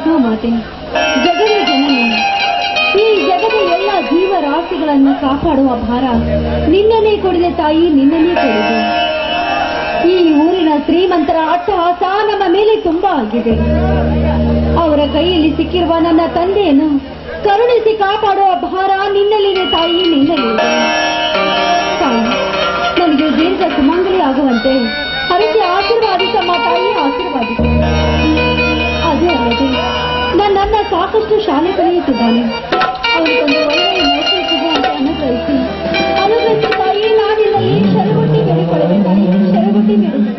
ಮಾತೆ ಜಗದ ಜನನಿ ಈ ಜಗದ ಎಲ್ಲ ಜೀವರಾಶಿಗಳನ್ನು ಕಾಪಾಡುವ ಭಾರ ನಿನ್ನನ್ನೇ ಕೊಡಿದೆ ತಾಯಿ ನಿನ್ನನ್ನೇ ಕೊಡಿದೆ ಈ ಊರಿನ ಶ್ರೀಮಂತರ ಅಟ್ಟಹಾಸ ನಮ್ಮ ಮೇಲೆ ತುಂಬಾ ಆಗಿದೆ ಅವರ ಕೈಯಲ್ಲಿ ಸಿಕ್ಕಿರುವ ನನ್ನ ತಂದೆಯನ್ನು ಕರುಣಿಸಿ ಕಾಪಾಡುವ ಭಾರ ನಿನ್ನಲ್ಲಿದೆ ತಾಯಿ ನಿನ್ನಲ್ಲಿದೆ ತಾಯಿ ನನಗೆ ದೀರ್ಘ ಸುಮಂಗಲಿ ಆಗುವಂತೆ ಹರಕೆ ಆಶೀರ್ವಾದಿಸಮ್ಮ ತಾಯಿ ಆಶೀರ್ವಾದಿಸ ಅದೇ ಅಲ್ಲದೆ ನನ್ನನ್ನ ಸಾಕಷ್ಟು ಶಾಲೆ ಕಲಿಯುತ್ತಿದ್ದಾನೆ ಅವನಿಗೊಂದು ಒಳ್ಳೆಯ ನೌಕರಿ ಸಿಗುವಂತೆ ಅನುಗ್ರಹಿಸಿ ಅನುಗ್ರಹಿಸಿ ತಾಯಿ ನಾನಿಲ್ಲಿ ಶರಗುಟ್ಟಿ ಬೇಡಿಕೊಳ್ಳುವೆ ತಾಯಿ ಶರಗುಟ್ಟಿ ಬೇಡಿಕೊಳ್ಳುವೆ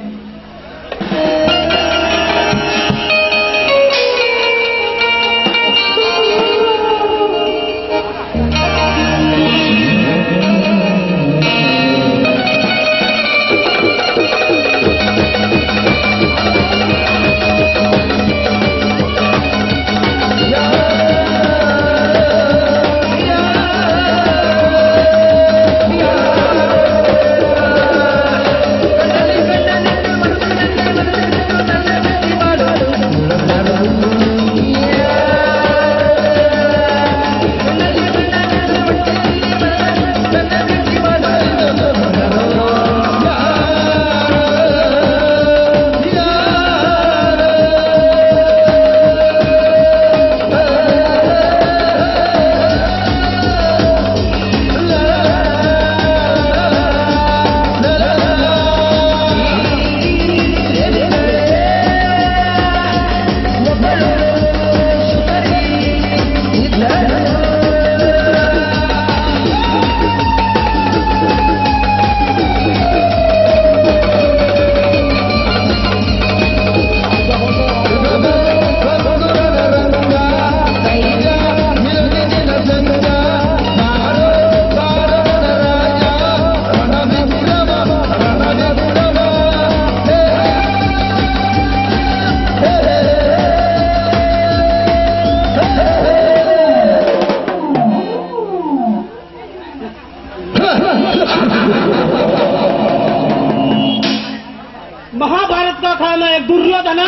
महाभारत का खाना एक दुर्योधन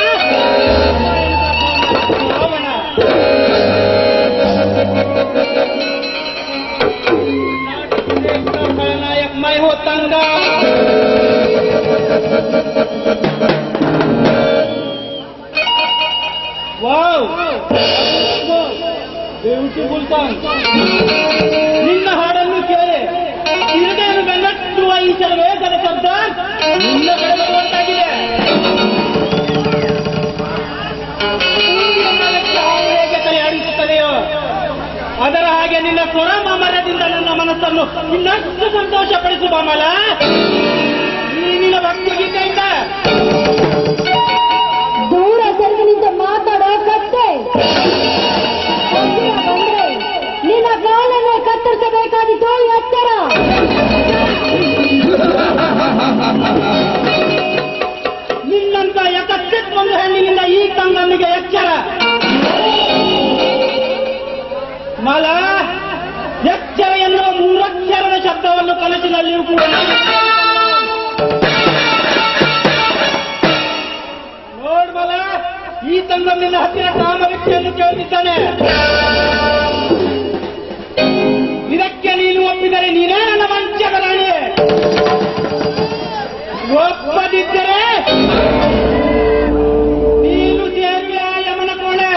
रावण खलनायक मैं हो तंगा ವಾವ್ ಬ್ಯೂಟಿಫುಲ್ ಸಾಂಗ್ ನಿನ್ನ ಹಾಡನ್ನು ಕೇಳಿ ತಿರುಗೇನು ಬೆನ್ನಟ್ಟುವ ಈ ವೇಗದ ಶಬ್ದ ನಿನ್ನ ಕಡೆ ಬರುವಂತಾಗಿದೆ ಸೂರ್ಯನ ಲೆಕ್ಕ ಹಾವು ಹೇಗೆ ತಯಾರಿಸುತ್ತದೆಯೋ ಅದರ ಹಾಗೆ ನಿನ್ನ ಸ್ವರ ಮಾಮರದಿಂದ ನನ್ನ ಮನಸ್ಸನ್ನು ಇನ್ನಷ್ಟು ಸಂತೋಷಪಡಿಸುವ ಮಲ ನೀನಿನ ಭಕ್ತಿ ಗೀತೆಯಿಂದ ದೂರ ಸರ್ಗನಿಂದ ಮಾತಾಡೋ ಕತ್ತೆ ಹತ್ತಿರ ಬಂದ್ರೆ ನಿನ್ನ ಗಾಲನ್ನು ಕತ್ತರಿಸಬೇಕಾದಿತ್ತು ಎತ್ತರ ನಿನ್ನಂತ ಯಕಚ್ಚಿತ್ ಒಂದು ಹೆಣ್ಣಿನಿಂದ ಈ ತಂಗನಿಗೆ ಎಚ್ಚರ ಮಲ ಎಚ್ಚರ ಎನ್ನುವ ಮೂರಕ್ಷರದ ಶಬ್ದವನ್ನು ಕನಸಿನಲ್ಲಿಯೂ ಕೂಡ ನೋಡ್ ಮಲ ಈ ತಂಗ ನಿನ್ನ ಹತ್ತಿರ ಕಾಮ ವ್ಯಕ್ತಿಯನ್ನು ಕೇಳುತ್ತಿದ್ದಾನೆ ಇದಕ್ಕೆ ನೀನು ಒಪ್ಪಿದರೆ ನೀನೇ ನನ್ನ ವಂಚಕ ರಾಣಿ ಒಪ್ಪದಿದ್ದರೆ ನೀನು ಸೇರುವೆ ಆ ಯಮನ ಕೋಣೆ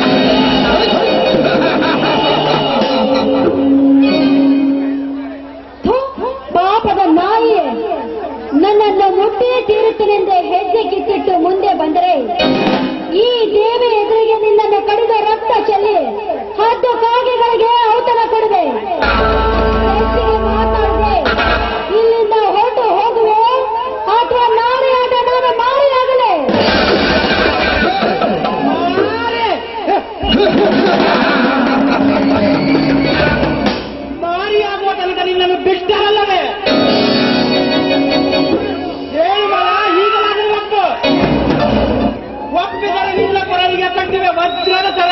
ಥು, ಪಾಪದ ನಾಯಿಯೇ ನನ್ನನ್ನು ಮುಟ್ಟಿಯೇ ತೀರುತ್ತನೆಂದೇ ಹೆಜ್ಜೆ ಕಿತ್ತಿಟ್ಟು ಮುಂದೆ ಬಂದರೆ ಈ ದೇವಿ ಎದುರಿಗೆ ನಿನ್ನನ್ನು ಕಡಿದ ರಕ್ತ ಚೆಲ್ಲಿ ಹದ್ದು ಕಾಗೆಗಳಿಗೆ ಔತಣ ಕೊಡುವೆ ಹೆಚ್ಚಿಗೆ ಮಾತಾಡದೆ ಇಲ್ಲಿಂದ ಹೊರಟು ಹೋಗುವೆ ಅಥವಾ ನಾಳೆ ಆಟ ನಾನು ಮಾರಿಯಾಗಲೇ ಮಾರಿಯಾಗುವ ತನಕ ನಿನ್ನನ್ನು ಬಿಟ್ಟರಲ್ಲವೇ ಹೇಳು ಮಲ ಈಗಲಾದರೂ ಒಪ್ಪು ಒಪ್ಪಿದರೆ ನಿನ್ನ ಕೊರಳಿಗೆ ಕಟ್ಟಿವೆ ವಜ್ರದ ಸರ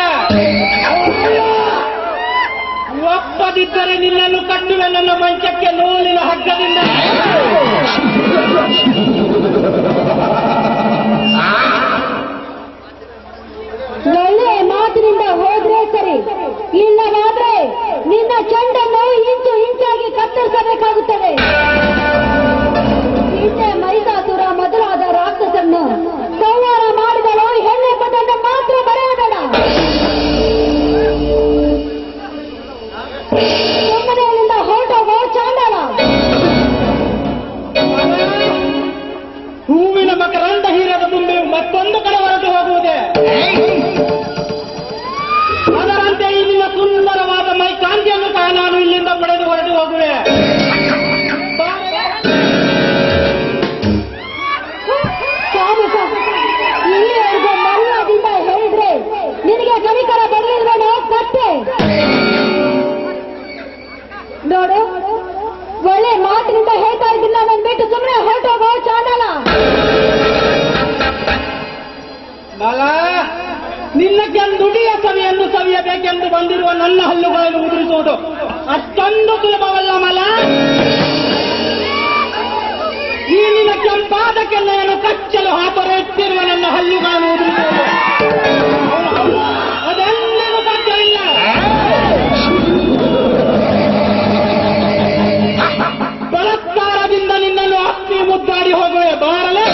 ಒಪ್ಪದಿದ್ದರೆ ನಿನ್ನನ್ನು ಕಟ್ಟುವೆ ನನ್ನ ಮಂಚಕ್ಕೆ ನೂಲಿನ ಹಗ್ಗದಿಂದ ಒಳ್ಳೆ ಮಾತಿನಿಂದ ಹೋದ್ರೆ ಸರಿ ಇಲ್ಲವಾದ್ರೆ ನಿನ್ನ ಚೆಂಡನ್ನು ಇಂಚು ಇಂಚಾಗಿ ಕತ್ತರಿಸಬೇಕಾಗುತ್ತದೆ ಹಿಂದೆ ಮೈಸಾಸುರ ಮೊದಲಾದ ರಾಕ್ಷಸನ್ನು ಸಂಹಾರ ಮಾಡಿದಳು ಹೆಣ್ಣೆಂಬುದನ್ನು ಮಾತ್ರ ಬರೆಯಬೇಡ ಸುಮ್ಮನೆ ಅಲ್ಲಿಂದ ಹೊರಟೋಗೋ ಚಾಂಡಾಲ ಹೂವಿನ ಮಕರಂದ ಹೀರದ ತುಂಬಿ ಮತ್ತೊಂದು ಕಡೆ ಹೊರಟು ಹೋಗುವುದೇ ಅದರಂತೆ ಈ ನಿನ್ನ ಸುಂದರವಾದ ಮೈ ಕಾಂತಿಯನ್ನು ಸಹ ನಾನು ಇಲ್ಲಿಂದ ಪಡೆದು ಹೊರಟು ಹೋಗುವೆ ಕಾಮುಕ ಇಲ್ಲಿವರೆಗೂ ಮರ್ಯಾದಿಂದ ಹೇಳಿದ್ರೆ ನಿನಗೆ ಕನಿಕರ ಬರಲಿಲ್ವೇನೋ ಕಟ್ಟೆ ನೋಡು ಒಳ್ಳೆ ಮಾತಿನಿಂದ ಹೇಳ್ತಾ ಇದ್ದೀನಿ ನನ್ನ ಬಿಟ್ಟು ಸುಮ್ಮನೆ ಹೊರಟೋಗೋ ಚಾಂಡಾಲ ಬಾಲ ನಿನ್ನ ಕೆಂದುಡಿಯ ಸವಿಯನ್ನು ಸವಿಯಬೇಕೆಂದು ಬಂದಿರುವ ನನ್ನ ಹಲ್ಲುಗಳನ್ನು ಉದುರಿಸುವುದು ಅಷ್ಟೊಂದು ಸುಲಭವಲ್ಲ ಮಲ ಈ ನಿನ್ನ ಕೆಂಪಾದ ಕೆನ್ನೆಯನ್ನು ಕಚ್ಚಲು ಹಾತೊರೆಯುತ್ತಿರುವ ನನ್ನ ಹಲ್ಲುಗಳನ್ನು ಉದುರಿಸುವುದು ಅದೆಲ್ಲಿಗೂ ಸಾಧ್ಯವಿಲ್ಲ ಬಲತ್ಕಾರದಿಂದ ನಿನ್ನನ್ನು ಅಪ್ಪಿ ಮುದ್ದಾಡಿ ಹೋಗುವೆ ಬಾರಲೇ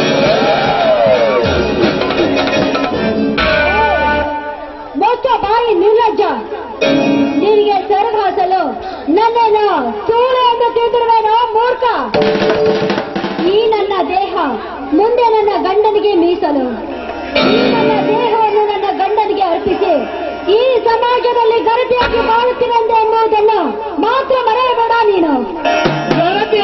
ಮೊತ್ತ ಬಾಯಿ ನಿರ್ಲಜ್ಜ ನಿನಗೆ ಸೆರಗಾಸಲು ನನ್ನನ್ನು ಸೂಳೆ ಎಂದು ತಿಳಿದಿರುವೇನೋ ಮೂರ್ಖ ಈ ನನ್ನ ದೇಹ ಮುಂದೆ ನನ್ನ ಗಂಡನಿಗೆ ಮೀಸಲು ಈ ನನ್ನ ದೇಹವನ್ನು ನನ್ನ ಗಂಡನಿಗೆ ಅರ್ಪಿಸಿ ಈ ಸಮಾಜದಲ್ಲಿ ಗರತಿಯಾಗಿ ಬಾಳುತ್ತೀನೆಂದು ಎಂಬುದನ್ನು ಮಾತ್ರ ಮರೆಯಬೇಡ ನೀನು ಗರತಿ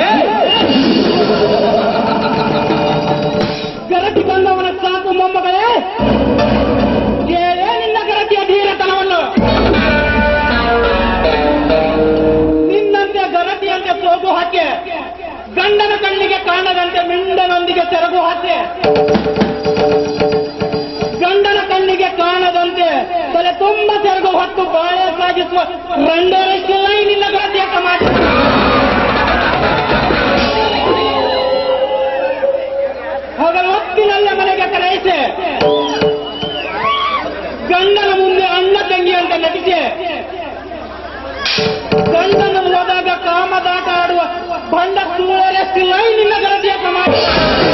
ಗರಟಿ ಬಂದವನ ಸಾಕು ಮೊಮ್ಮಗಳೇ ಕೇಳೇ ನಿನ್ನ ಗರಟಿಯ ಧೀರತನವನ್ನು ನಿನ್ನಂತೆ ಗರಟಿಯಂತೆ ಸೋಗು ಹಾಕಿ ಗಂಡನ ಕಣ್ಣಿಗೆ ಕಾಣದಂತೆ ಮಿಂಡನೊಂದಿಗೆ ಸೆರಗು ಹಾಕಿ ಗಂಡನ ಕಣ್ಣಿಗೆ ಕಾಣದಂತೆ ತಲೆ ತುಂಬ ಸೆರಗು ಹೊತ್ತು ಬಾಳೆ ಸಾಗಿಸುವ ರಂಡರಷ್ಟಿಲ್ಲ ಈ ನಿನ್ನ ಗರಟಿಯ ಮಾಡಿ ಹಗಲು ಹೊತ್ತಿನಲ್ಲೇ ಮನೆಗೆ ಕರೆಯಿಸಿ ಗಂಡನ ಮುಂದೆ ಅಣ್ಣ ತಂಗಿ ಅಂತ ನಟಿಸಿ ಗಂಡನ ಹೋದಾಗ ಕಾಮದಾಟ ಆಡುವ ಬಂಡ ಸುಳ್ಳರಷ್ಟಿಲ್ಲ ಈ ನಿನ್ನ ಗರಟಿಯ ಮಾಡಿ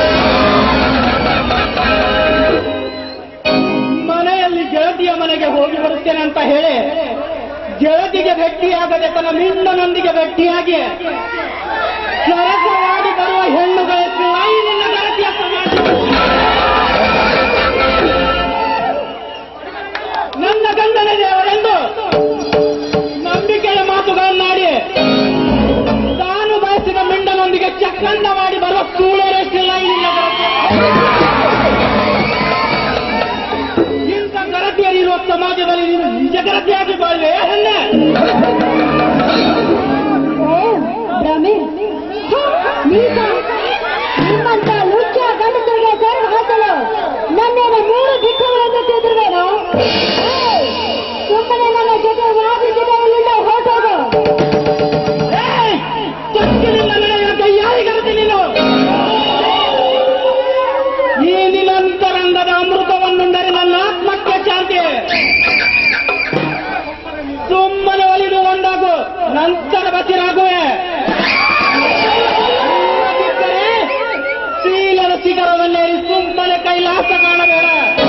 ಮನೆಯಲ್ಲಿ ಗೆಳತಿಯ ಮನೆಗೆ ಹೋಗಿ ಬರುತ್ತೇನೆ ಅಂತ ಹೇಳಿ ಗೆಳತಿಗೆ ಭೇಟಿಯಾಗದೆ ತನ್ನ ಮಿಂಡನೊಂದಿಗೆ ಭೇಟಿಯಾಗಿ ಸರಸವಾಗಿ ಬರುವ ಹೆಣ್ಣುಗಳ ನಿನ್ನ ಗೆಳತಿಯ ಸಮಾಜ ನನ್ನ ಗಂಡನ ದೇವರೆಂದು ನಂಬಿಕೆಯ ಮಾತುಗಳನ್ನಾಡಿ ತಾನು ಬಯಸಿದ ಮಿಂಡನೊಂದಿಗೆ ಚಕ್ಕಂದ ಮಾಡಿ ಬರುವ ಸೂಳೆರಷ್ಟಿಲ್ಲ ಈ ನಿನ್ನ ಗೆಳತಿಯ ಇಂಥ ಗರತಿಯರಿರುವ ಸಮಾಜದಲ್ಲಿ ನೀನು ನಿಜ ಗರತಿಯಾಗಿ ಬಾಳ್ವೆ ಹೆಣ್ಣೆ ಏ, ಭ್ರಮೆ ಹ, ನೀಚ. ನಿಮ್ಮಂತ ಲುಚ್ಚ ಗಂಡಸರಿಗೆ ಸೆರಗು ಹಾಕಲು ನನ್ನೇನು ಮೂರು ದಿಕ್ಕುಗಳನ್ನು ತಿಳಿದಿರುವೇನೋ ಏಯ್, ಸುಮ್ಮನೆ ನನ್ನ ಜೊತೆ ವಾದಿಸಿದ ಇಲ್ಲಿಂದ ಹೊರಟೋಗು ಏಯ್! ಚಕ್ಕಿನಿಂದ ನಡೆಯುವ ಕೈಯಾರಿಗರತಿ ನೀನು ಈ ನಿರಂತರಂಗದ ಅಮೃತವನ್ನುಂಡರೆ ನನ್ನ ಆತ್ಮಕ್ಕೆ ಶಾಂತಿ ಸುಮ್ಮನೆ ಒಲಿದು ಒಂದಾಗು ನಂತರ ಬಸಿರಾಗುವೆ ಇಲ್ಲದಿದ್ದರೆ ಶೀಲದ ಶಿಖರವನ್ನೇರಿ ಸುಮ್ಮನೆ ಕೈಲಾಸ ಕಾಣಬೇಡ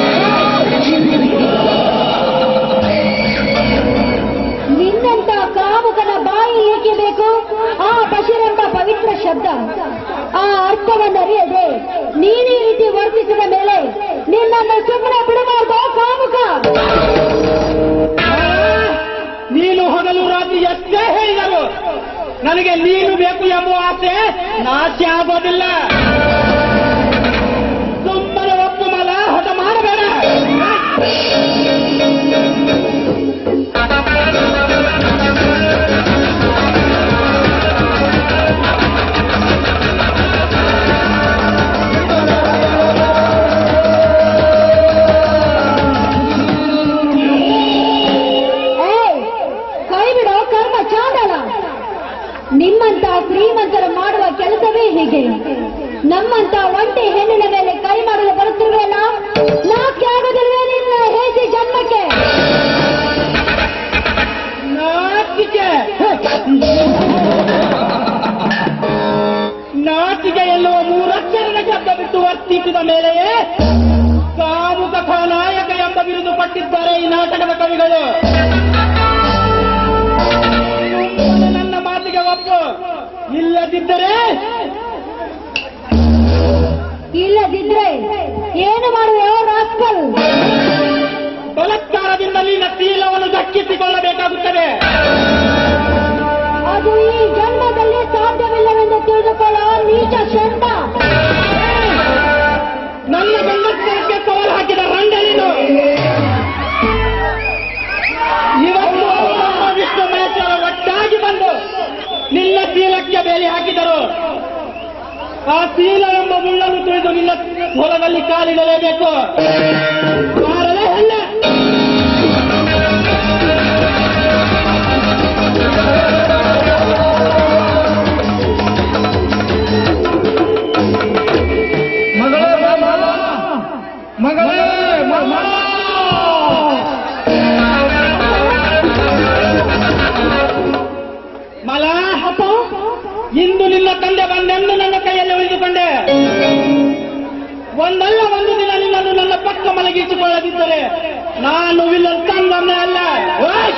ನಿನ್ನಂತ ಕಾಮುಕನ ಬಾಯಿ ಏಕೆ ಬೇಕು ಆ ಬಶೀರೆಂಬ ಪವಿತ್ರ ಶಬ್ದ ಆ ಅರ್ಥವನ್ನು ಅರಿಯದೆ ನೀನೇ ಈ ರೀತಿ ವರ್ತಿಸಿದ ಮೇಲೆ ನಿನ್ನನ್ನು ಸುಮ್ಮನೆ ಬಿಡಬಾರ್ದು ಕಾಮುಕ ನೀನು ಹಗಲು ರಾತ್ರಿ ಎಷ್ಟೇ ಹೇಳಿದರು ನನಗೆ ನೀನು ಬೇಕು ಎಂಬುವ ಆಸೆ ನಾಶ ಆಗೋದಿಲ್ಲ ಸುಮ್ಮನೆ ಒಪ್ಪು ಮಲ ಹಠ ಮಾಡಬೇಡ ಏಯ್, ಕೈ ಬಿಡೋ ಕರ್ಮ ಚಾಂಡಾಲ ನಿಮ್ಮಂತ ಶ್ರೀಮಂತರು ಮಾಡುವ ಕೆಲಸವೇ ಹೀಗೆ ಪಟ್ಟಿದ್ದಾರೆ ಈ ನಾಟಕದ ಕವಿಗಳು ನನ್ನ ಮಾತಿಗೆ ಒಪ್ಪು ಇಲ್ಲದಿದ್ದರೆ ಇಲ್ಲದಿದ್ರೆ ಏನು ಮಾಡುವೆ ರಾಸ್ಕಲ್ ಬಲಾತ್ಕಾರದಿಂದ ನಿನ್ನ ಶೀಲವನ್ನು ದಕ್ಕಿಸಿಕೊಳ್ಳಬೇಕಾಗುತ್ತದೆ ಅದು ಈ ಜನ್ಮದಲ್ಲಿ ಸಾಧ್ಯವಿಲ್ಲವೆಂದು ತಿಳಿದುಕೊಳ್ಳೋ ನೀಚ ಶಂತ ನನ್ನ ಗಂಡಸ್ತನಕ್ಕೆ ಸವಾಲು ಹಾಕಿದ ರಂಡಲಿನು ಇವತ್ತು ನಮ್ಮ ವಿಷ್ಣು ಮಹೇಶ್ವರ ಒಟ್ಟಾಗಿ ಬಂದು ನಿನ್ನ ಶೀಲಕ್ಕೆ ಬೇಲಿ ಹಾಕಿದರು ಆ ಶೀಲ ಎಂಬ ಮುಳ್ಳನ್ನು ತಿಳಿದು ನಿನ್ನ ಹೊಲದಲ್ಲಿ ಕಾಲಿಡಲೇಬೇಕು ಬಾರಲೇ ಹೆಣ್ಣೆ ಮಗಳೇ ಮಗಳೇ ಮಲ ಇಂದು ನಿನ್ನ ತಂದೆ ಬಂದೆಂದು ನನ್ನ ಕೈಯಲ್ಲಿ ಉಳಿದುಕೊಂಡೆ ಒಂದಲ್ಲ ಒಂದು ದಿನ ನಿನ್ನನ್ನು ನನ್ನ ಪಕ್ಕ ಮಲಗಿಸಿಕೊಳ್ಳದಿದ್ದರೆ ನಾನು ವಿಲ್ಲನ್ ತಂದನ್ನೇ ಅಲ್ಲ ಓಯ್!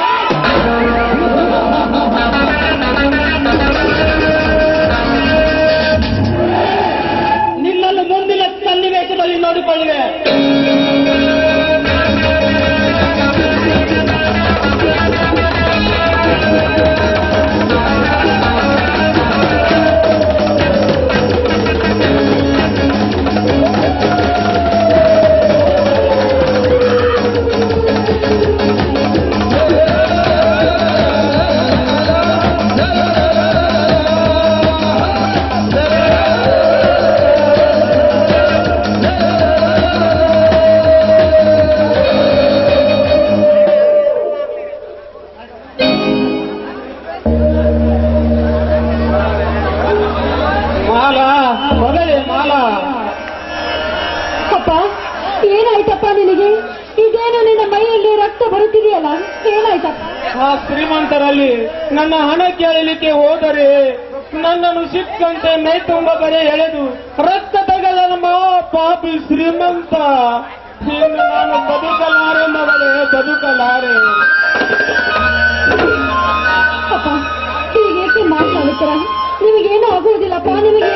ನಿನ್ನನ್ನು ಮುಂದಿನ ಸನ್ನಿವೇಶದಲ್ಲಿ ನೋಡಿಕೊಳ್ಳುವೆ ಮಾಲ ಮಗಳೇ ಮಾಲ ಅಪ್ಪ ಏನಾಯ್ತಪ್ಪ ನಿನಗೆ ಇದೇನು ನಿನ್ನ ಮೈಯಲ್ಲಿ ರಕ್ತ ಬರುತ್ತಿದೆಯಲ್ಲ ಏನಾಯ್ತಪ್ಪ ಆ ಶ್ರೀಮಂತರಲ್ಲಿ ನನ್ನ ಹಣ ಕೇಳಲಿಕ್ಕೆ ಹೋದರೆ ನನ್ನನ್ನು ಸಿಕ್ಕಂತೆ ಮೈ ತುಂಬ ಬರೆ ಎಳೆದು ರಕ್ತ ತಗಲ ಪಾಪಿ ಶ್ರೀಮಂತ ಇನ್ನು ನಾನು ಬದುಕಲಾರೆ ಮಗಳೇ ಬದುಕಲಾರೆ ಅಪ್ಪ ಹೀಗೇಕೆ ಮಾತನಾಡುತ್ತೀರ ನಿಮಗೇನು ಆಗುವುದಿಲ್ಲಪ್ಪ ನಿಮಗೆ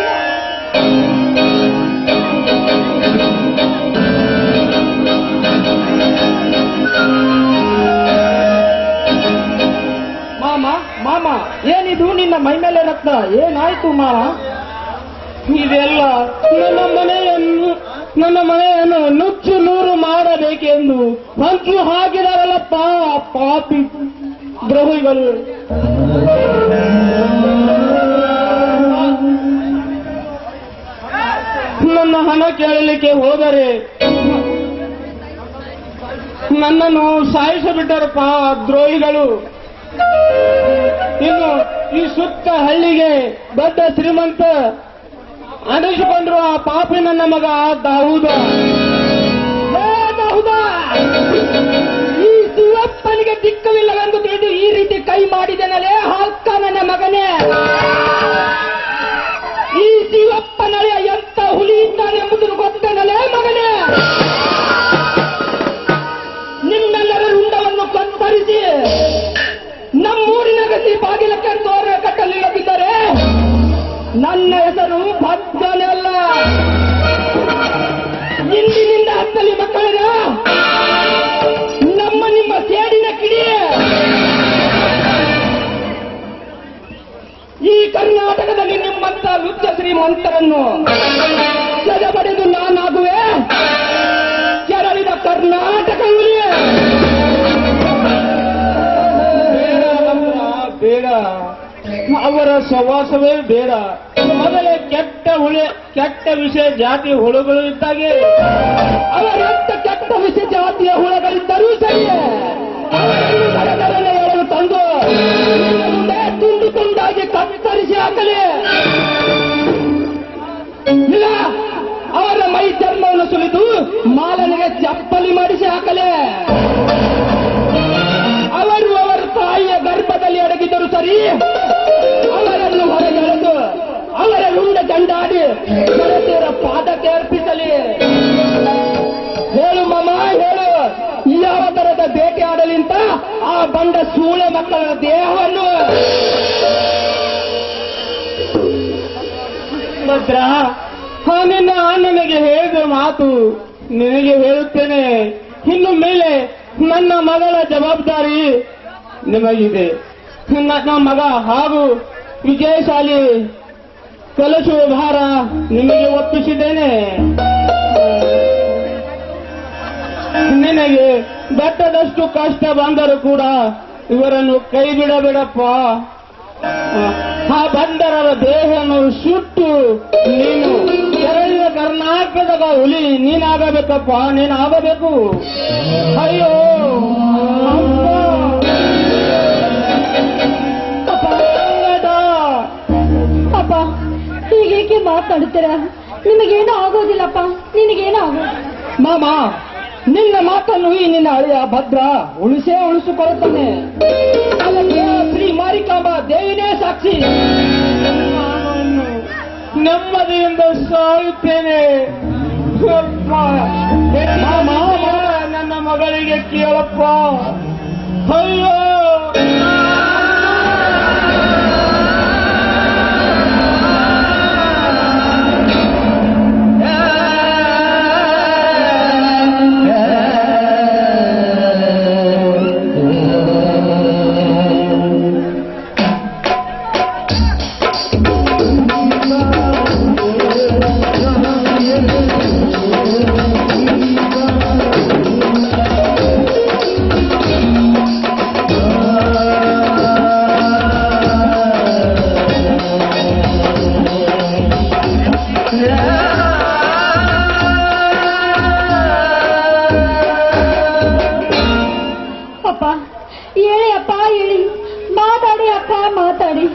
ಮಾಮ ಮಾಮ ಏನಿದು ನಿನ್ನ ಮೈ ಮೇಲೆ ರಕ್ತ ಏನಾಯ್ತು ಮಾಮ ಇದೆಲ್ಲ ನನ್ನ ಮನೆಯನ್ನು ನನ್ನ ಮನೆಯನ್ನು ನುಚ್ಚು ನೂರು ಮಾಡಬೇಕೆಂದು ಹಂಚು ಹಾಕಿದಾರಲ್ಲಪ್ಪ ಪಾಪಿ ದ್ರೋಹಿಗಳು ನನ್ನ ಹಣ ಕೇಳಲಿಕ್ಕೆ ಹೋದರೆ ನನ್ನನ್ನು ಸಾಯಿಸಿಬಿಟ್ಟರಪ್ಪ ದ್ರೋಹಿಗಳು ಇನ್ನು ಈ ಸುತ್ತ ಹಳ್ಳಿಗೆ ದೊಡ್ಡ ಶ್ರೀಮಂತ ಅನಿಸಿಕೊಂಡ್ರು ಆ ಪಾಪಿ ನನ್ನ ಮಗ ದಾವುದ ಏ ದಾವುದ! ಈ ಶಿವಪ್ಪನಿಗೆ ದಿಕ್ಕವಿಲ್ಲವೆಂದು ತಿಳಿದು ಈ ರೀತಿ ಕೈ ಮಾಡಿದನಲೇ ಹಲ್ಕ ನನ್ನ ಮಗನೇ ಈ ಶಿವಪ್ಪನಳೆಯ ಎಂತ ಹುಲಿ ಇದ್ದಾನೆಂಬುದನ್ನು ಗೊತ್ತೇನಲೇ ಮಗನೇ ನಿಮ್ಮೆಲ್ಲರ ರುಂಡವನ್ನು ಕತ್ತರಿಸಿ ನಮ್ಮೂರಿನ ಗತಿ ಬಾಗಿಲಕ್ಕೆ ತೋರ ಕಟ್ಟಲಿಲ್ಲದಿದ್ದರೆ ನನ್ನ ಹೆಸರು ಭದ್ರನೇ ಅಲ್ಲ ಇಂದಿನಿಂದ ಹತ್ತಲಿ ಮಕ್ಕಳರ ನಮ್ಮ ನಿಮ್ಮ ಸೇಡಿನ ಕಿಡಿ ಈ ಕರ್ನಾಟಕದಲ್ಲಿ ನಿಮ್ಮಂತ ಲುಚ್ಚ ಶ್ರೀಮಂತರನ್ನು ಸೆದಬಡಿದು ನಾನಾಗುವೆ ಕೆರಳಿದ ಕರ್ನಾಟಕ ಉಳಿಯೇ ಬೇಡ ಅವರ ಸವಾಸವೇ ಬೇಡ ಮೊದಲೇ ಕೆಟ್ಟ ಹುಳೆ ಕೆಟ್ಟ ವಿಷಯ ಜಾತಿ ಹುಳುಗಳು ಇದ್ದಾಗೆ ಅವರೆಂತ ಕೆಟ್ಟ ವಿಷಯ ಜಾತಿಯ ಹುಳಗಳಿದ್ದರೂ ಸರಿಯೇ ಅವರನ್ನು ದರದರನೆ ಎಳೆದು ತಂದು ನಿನ್ನ ಮುಂದೆ ತುಂಡು ತುಂಡಾಗಿ ಕತ್ತರಿಸಿ ಹಾಕಲಿ ಇಲ್ಲ ಅವರ ಮೈ ಚರ್ಮವನ್ನು ಸುಲಿದು ಮಾಲನಿಗೆ ಚಪ್ಪಲಿ ಮಾಡಿಸಿ ಹಾಕಲೇ ಅವರು ಅವರ ತಾಯಿಯ ಗರ್ಭದಲ್ಲಿ ಅಡಗಿದ್ದರು ಸರಿ ಅವರನ್ನು ಹೊರಗೆಳೆದು ಅವರ ರುಂಡ ಚಂಡಾಡಿ ಗೆಳತಿಯರ ಪಾದಕ್ಕೆ ಅರ್ಪಿಸಲಿ ಹೇಳು ಮಮ ಹೇಳು ಯಾವ ಮಾಡಲಿಂತ ಆ ಬಂಡ ಸೂಳೆ ಮಕ್ಕಳ ದೇಹವನ್ನು ಭದ್ರ ಹಾ ನಿನ್ನ ನನಗೆ ಹೇಳಿದ ಮಾತು ನಿನಗೆ ಹೇಳುತ್ತೇನೆ ಇನ್ನು ಮೇಲೆ ನನ್ನ ಮಗಳ ಜವಾಬ್ದಾರಿ ನಿಮಗಿದೆ ನನ್ನ ಮಗ ಹಾಗೂ ವಿಜಯಶಾಲಿ ಕಲಿಸುವ ಭಾರ ನಿಮಗೆ ಒಪ್ಪಿಸಿದ್ದೇನೆ ನಿನಗೆ ಬೆಟ್ಟದಷ್ಟು ಕಷ್ಟ ಬಂದರೂ ಕೂಡ ಇವರನ್ನು ಕೈ ಬಿಡಬೇಡಪ್ಪ ಆ ಬಂದರರ ದೇಹವನ್ನು ಸುಟ್ಟು ನೀನು ಕೆರಳಿದ ಕರ್ನಾಟಕದ ಹುಲಿ ನೀನಾಗಬೇಕಪ್ಪ ನೀನಾಗಬೇಕು ಅಯ್ಯೋ ಅಪ್ಪ. ಅಪ್ಪ, ಕನ್ನಡ. ಅಪ್ಪ ಹೀಗೇಕೆ ಮಾತಾಡ್ತೀರ ನಿಮಗೇನೂ ಆಗೋದಿಲ್ಲಪ್ಪ ನಿನಗೇನೂ ಆಗೋದಿಲ್ಲ ಮಾಮ ನಿನ್ನ ಮಾತನ್ನು ಈ ನಿನ್ನ ಹಳೆಯ ಭದ್ರ ಉಳಿಸೇ ಉಳಿಸಿಕೊಳ್ಳುತ್ತಾನೆ ಅದಕ್ಕೆ ಶ್ರೀ ಮಾರಿಕಾಂಬ ದೇವಿನೇ ಸಾಕ್ಷಿ ನಾನು ನೆಮ್ಮದಿಯಿಂದ ಸಾಯುತ್ತೇನೆ ಅಪ್ಪ, ಮಾಮ, ನನ್ನ ಮಗಳಿಗೆ ಕೇಳಪ್ಪ ಅಯ್ಯೋ ಅಪ್ಪ ಹೇಳಿ ಅಪ್ಪ ಹೇಳಿ ಮಾತಾಡಿ ಅಪ್ಪ ಮಾತಾಡಿ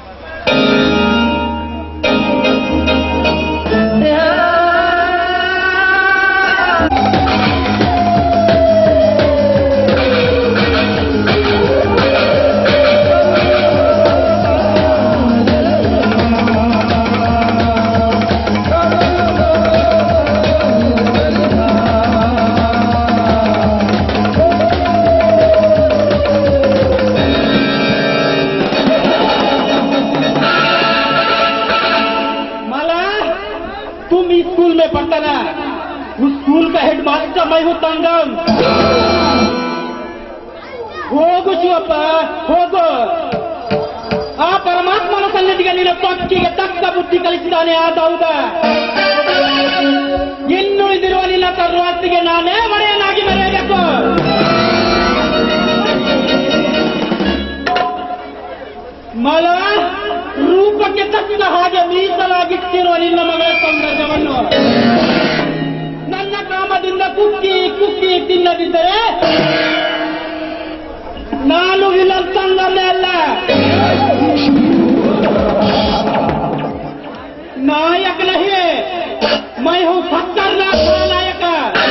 माला तुम इस स्कूल में पढ़ता ना उस स्कूल का हेड मास्टर मैं हूँ तंगम ಹೋಗು ಶಿವಪ್ಪ ಹೋಗು ಆ ಪರಮಾತ್ಮನ ಸನ್ನಿಧಿಗೆ ನಿನ್ನ ಪಕ್ಕಿಗೆ ತಕ್ಕ ಬುದ್ಧಿ ಕಲಿಸಿದ್ದಾನೆ ಆ ದೌದ ಇನ್ನು ಇದಿರುವ ನಿನ್ನ ತರುವಾತಿಗೆ ನಾನೇ ಮನೆಯನ್ನಾಗಿ ಮೆರೆಯಬೇಕು ಮಲ ರೂಪಕ್ಕೆ ತಕ್ಕ ಹಾಗೆ ಮೀಸಲಾಗಿಟ್ಟಿರುವ ನಿನ್ನ ಮಗಳ ಸೌಂದರ್ಯವನ್ನು ನನ್ನ ಕಾಮದಿಂದ ಕುಕ್ಕಿ ಕುಕ್ಕಿ ತಿನ್ನದಿದ್ದರೆ ನಾನು ವಿಲನ್ ಸಂಗಮೇ ಅಲ್ಲ ನಾಯಕ ನಹಿ ಮೈ ಹೂ ಖತರ್ನಾಕ್ ನಾಯಕ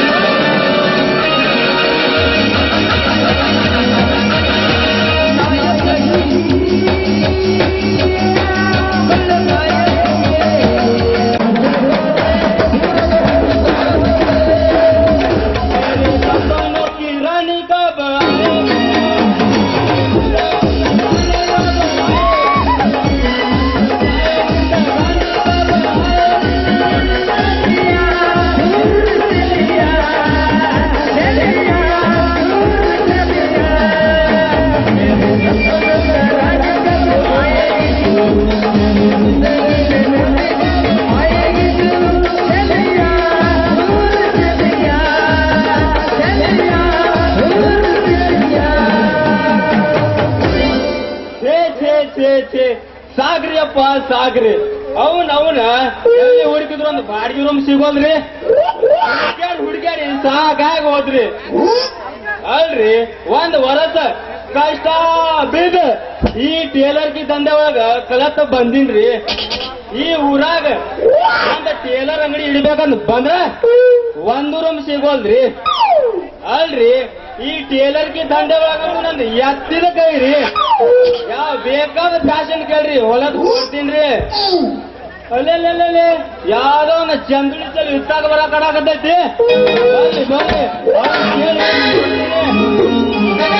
सपनों की रानी कब आएगी? ಛೇ ಛೇ ಛೇ ಛೇ ಸಾಗ್ರಿ ಅಪ್ಪ ಸಾಗ್ರಿ ಅವನ್ ಅವನ ಎಲ್ಲಿ ಹುಡುಕಿದ್ರು ಒಂದು ಬಾಡಿಗೆ ರೂಮ್ ಸಿಗೋಲ್ರಿ ಹುಡ್ಕ್ಯಾಡ್ ಹುಡ್ಕ್ಯಾಡಿ ಸಾಕಾಗಿ ಹೋದ್ರಿ ಅಲ್ರಿ ಒಂದ್ ವರಸ ಕಷ್ಟ ಬಿದ್ದ ಈ ಟೇಲರ್ಗಿ ದಂಧೆ ಒಳಗ ಕಳತ ಬಂದಿನ್ರಿ ಈ ಊರಾಗ ಒಂದ್ ಟೇಲರ್ ಅಂಗಡಿ ಇಡ್ಬೇಕಂದ್ ಬಂದ್ರ ಒಂದು ರೂಮ್ ಸಿಗೋಲ್ರಿ ಅಲ್ರಿ ಈ ಟೇಲರ್ಗೆ ದಂಡೆ ಒಳಗ ನಂದು ಎತ್ತಿದ ಕೈ ರೀ ಯಾವ ಬೇಕಾದ ಫ್ಯಾಷನ್ ಕೇಳ್ರಿ ಹೊಲದ್ ಕೊಡ್ತೀನ್ರಿ ಅಲ್ಲೇ ಯಾವ್ದೋ ಒಂದು ಚಂದ್ರಿ ಚಲ್ ಇತ್ತಾಗ ಬರ ಕಡಾಕತ್ತೈತಿ ಬರ್ರಿ ಬರ್ರಿ ಅವ್ನ್ ಕೇಳಿ ಕೊಡ್ತೀನಿ.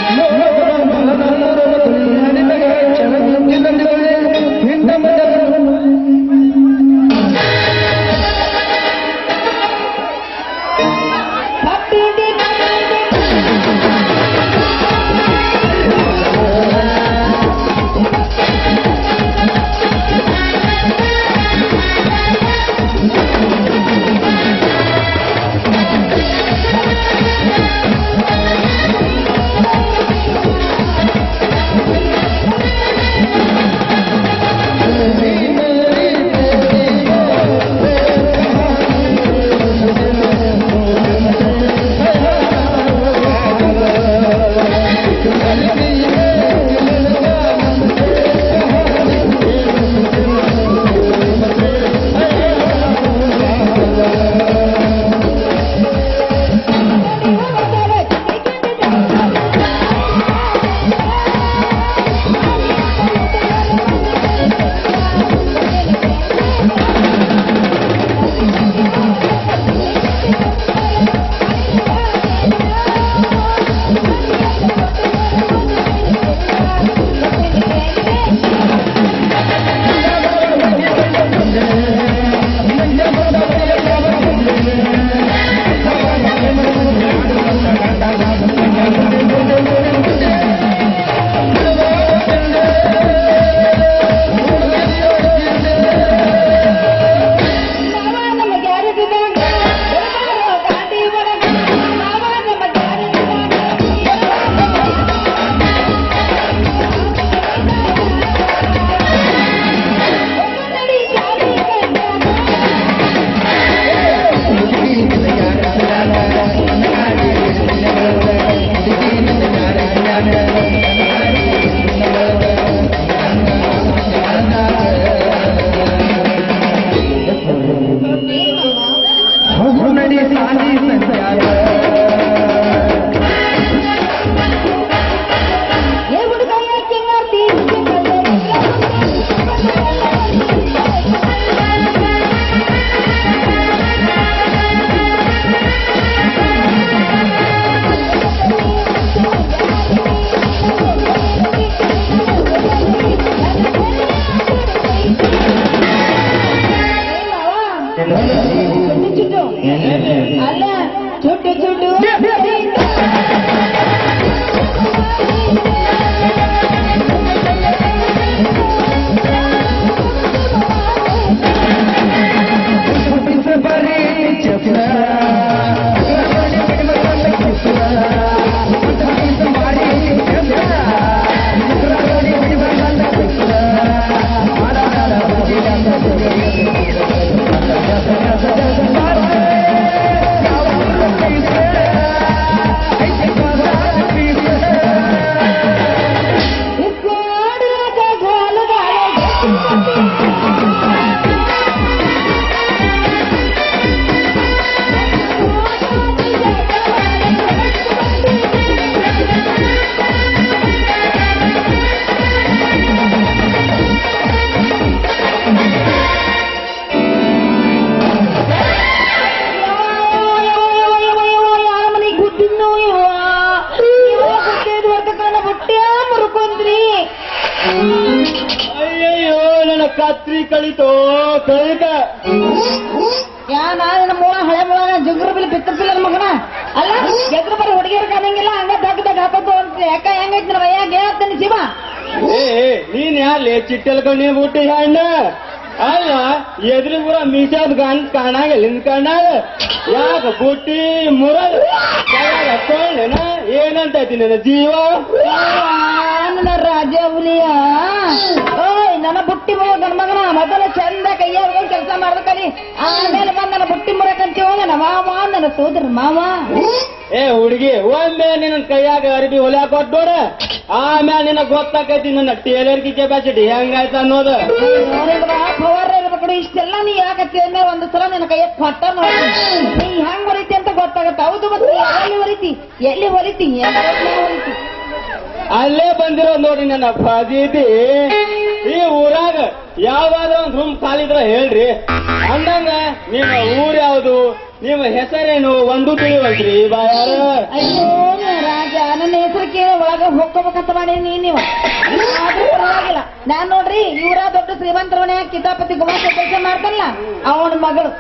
ಕತ್ರಿ ಕಳಿತೋ ಕಳಿತ ಯಾ ನಾನು ಮೂಳ ಹಳೆ ಮೂಳ ಜುಗ್ರ ಬಿಲ್ ಬಿತ್ತ ಪಿಲ್ಲರ್ ಮಗನ ಅಲ್ಲ ಎದ್ರ ಬರೀ ಹುಡುಗಿಯರ್ ಕಾಣಂಗಿಲ್ಲ ಹಂಗ ದಗ್ ದಗ್ ಹಾಕೋದು ಅಂತ ಯಾಕ ಹೆಂಗೈತಿ ನನ್ನ ವಯ್ಯಾಗ ಹೇಳ್ತಾನೆ ಶಿವ ಏ ನೀನ್ ಯಾರ್ಲೆ ಚಿಟ್ಟಲ್ಕೊಂಡಿ ಬಿಟ್ಟಿ ಹಣ್ಣ ಅಲ್ಲ ಎದ್ರಿ ಪೂರ ಮೀಸಾದ್ ಗಂಡ್ ಕಾಣಾಗಿಲ್ಲ ನಿನ್ ಕಣ್ಣಾಗ ಯಾಕ ಬುಟ್ಟಿ ಮುರಲ್ ಹಾಕೊಂಡೇನ ಏನಂತೈತಿ ನಿನ್ನ ಜೀವ ನನ್ನ ರಾಜ ಹುಲಿಯ ಓಯ್ ನನ್ನ ಬುಟ್ಟಿ ಮುರಿಯೋ ಗಂಡ ಮಗನ ಮೊದಲ ಚಂದ ಕೈಯಾಗ ಕೆಲಸ ಮಾಡ್ಬೇಕಲ್ಲಿ ಆಮೇಲೆ ಬಂದ್ ನನ್ನ ಬುಟ್ಟಿ ಮುರಕಂತ ಹೋಗ ನಮ್ಮ ಮಾವ ನನ್ನ ಸೋದರ ಮಾವ ಏ ಹುಡುಗಿ ಒಮ್ಮೆ ನಿನ್ನ ಕೈಯಾಗ ಅರ್ಬಿ ಹೊಲ್ಯಾಕ ಕೊಟ್ ನೋಡ ಆಮ್ಯಾಲ ನಿನಗ್ ಗೊತ್ತಾಕೈತಿ ನನ್ನ ಟೇಲರ್ ಗಿ ಕೆಪಾಸಿಟಿ ಹೆಂಗಾಯ್ತ ಅನ್ನೋದು ಪವರ್ ಇರ್ಬೇಕು ಇಷ್ಟೆಲ್ಲ ನೀ ಯಾಕತ್ತಿ ಅಂದ್ರೆ ಒಂದು ಸಲ ನನ್ನ ಕೈಯ ಕೊಟ್ಟ ನೋಡಿ ನೀ ಹೆಂಗ್ ಹೊಲಿತಿ ಅಂತ ಗೊತ್ತಾಗತ್ತೆ ಹೌದು ಮತ್ತೆ ನೀ ಎಲ್ಲಿ ಹೊಲಿತಿ ಎಲ್ಲಿ ಹೊಲಿತಿ ಎಲ್ಲಿ ಹೊಲಿತಿ ಅಲ್ಲೇ ಬಂದಿರೋ ನೋಡಿ ನನ್ನ ಫಜೀತಿ ಈ ಊರಾಗ ಯಾವ್ದಾದ್ರು ಒಂದ್ ರೂಮ್ ಖಾಲಿದ್ರ ಹೇಳ್ರಿ ಅಂದಂಗ ನಿಮ್ಮ ಊರ್ ಯಾವ್ದು ನಿಮ್ಮ ಹೆಸರೇನು ಒಂದು ತಿಳಿವಲ್ರಿ ಬಾಯಾರ ಅಯ್ಯೋ ರಾಜ ನನ್ನ ಹೆಸರು ಕೇಳಿ ಒಳಗ ಹೋಗ್ಕೋಬೇಕಂತ ಮಾಡೀನಿ ನೀವು ಆದ್ರೂ ಪರವಾಗಿಲ್ಲ ನಾನ್ ನೋಡ್ರಿ ಇವರ ದೊಡ್ಡ ಶ್ರೀಮಂತರವನೇ ಕಿತಾಪತಿ ಗುಮಾಸ್ತ ಕೆಲಸ ಮಾಡ್ತಾನಲ್ಲ ಅವನ ಮಗಳು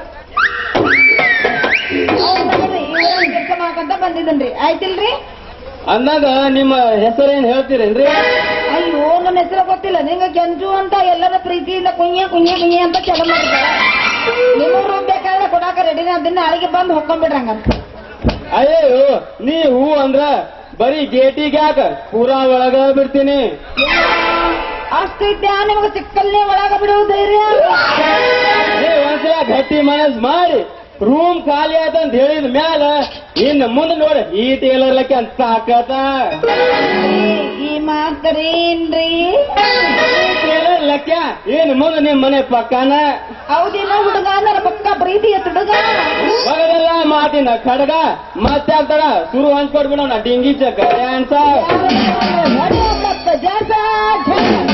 ಅವನ ಮಗಳು ಕೆಲಸ ಮಾಡ್ಕೊಂತ ಬಂದಿದ್ದನ್ರಿ ಆಯ್ತಿಲ್ರಿ ಅಂದಾಗ ನಿಮ್ಮ ಹೆಸರೇನ್ ಹೇಳ್ತೀರೇನ್ರಿ ಅಯ್ಯೋ ನನ್ನ ಹೆಸರು ಗೊತ್ತಿಲ್ಲ ನಿಂಗ ಕೆಂಚು ಅಂತ ಎಲ್ಲರ ಪ್ರೀತಿಯಿಂದ ಕುഞ്ഞ ಕುഞ്ഞ ಕುഞ്ഞ ಅಂತ ಚಲ ಮಾಡಿದ್ದಾರೆ ನಿಮ್ಮೂರು ಬೇಕಾದ್ರೆ ಕೊಡಾಕ ರೆಡಿ ಅದನ್ನ ನಾಳೆಗೆ ಬಂದು ಹೊಕ್ಕೊಂಡ್ಬಿಡ್ರಿ ಹಂಗಂತ ಅಯ್ಯೋ ನೀ ಹೂ ಅಂದ್ರ ಬರೀ ಗೇಟಿಗೆ ಯಾಕ ಪೂರಾ ಒಳಗ ಬಿಡ್ತೀನಿ ಅಷ್ಟು ಇದ್ಯಾ ನಿಮಗೆ ಸಿಕ್ಕಲ್ಲೇ ಒಳಗ ಬಿಡುವ ಧೈರ್ಯ ನೀ ಒಂದ್ಸಲ ಗಟ್ಟಿ ಮನಸ್ ಮಾಡಿ ರೂಮ್ ಖಾಲಿ ಆಯ್ತ ಅಂತ ಹೇಳಿದ ಮ್ಯಾಲ ಇನ್ನು ಮುಂದೆ ನೋಡ ಈ ಟೇಲರ್ ಲಕ್ಕೆ ಅಂತ ಸಾಕತ ಈ ಮಾತರೇನ್ರಿ ಟೇಲರ್ ಲೆಕ್ಕ ಇನ್ನು ಮುಂದೆ ನಿಮ್ ಮನೆ ಪಕ್ಕನ ಹೌದೇನೋ ಹುಡುಗ ನನ್ನ ಪಕ್ಕ ಪ್ರೀತಿ ಹುಡುಗ ಬಗದೆಲ್ಲ ಮಾತಿನ ಖಡ್ಗ ಮತ್ತೆ ಆಗ್ತಾರ ಶುರು ಹಂಚ್ಕೊಟ್ಬಿಡೋಣ ಡಿಂಗಿ ಚಕ್ಕ ಡ್ಯಾನ್ಸ ಜಾಸ